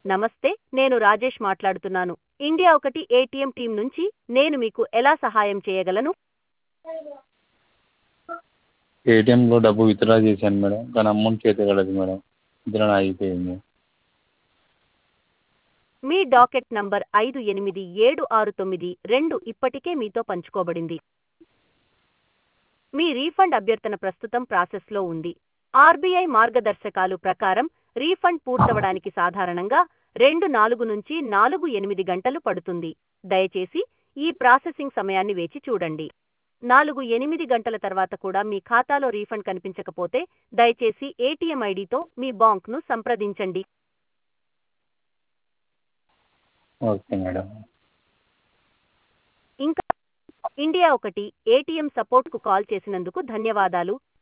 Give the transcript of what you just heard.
నమస్తే నేను రాజేష్ మాట్లాడుతున్నాను ఇండియా ఒకటి ఏటీఎం టీం నుంచి నేను మీకు ఎలా సహాయం చేయగలను ఏటీఎంలో డబ్బు విత్డ్రా చేశాను మేడం కానీ అమౌంట్ చేతికి రాలేదు మేడం విత్డ్రా ఆగిపోయింది మీ డాకెట్ నంబర్ ఐదు ఎనిమిది ఏడు ఆరు తొమ్మిది రెండు ఇప్పటికే మీతో పంచుకోబడింది మీ రీఫండ్ అభ్యర్థన ప్రస్తుతం ప్రాసెస్లో ఉంది ఆర్బీఐ మార్గదర్శకాలు ప్రకారం రీఫండ్ పూర్తవడానికి సాధారణంగా రెండు నాలుగు నుంచి నాలుగు ఎనిమిది గంటలు పడుతుంది దయచేసి ఈ ప్రాసెసింగ్ సమయాన్ని వేచి చూడండి నాలుగు ఎనిమిది గంటల తర్వాత కూడా మీ ఖాతాలో రీఫండ్ కనిపించకపోతే దయచేసి ఏటీఎం ఐడితో మీ బాంక్ను సంప్రదించండి ఓకే మేడం ఇంకా ఇండియా ఒకటి ఏటీఎం సపోర్ట్కు కాల్ చేసినందుకు ధన్యవాదాలు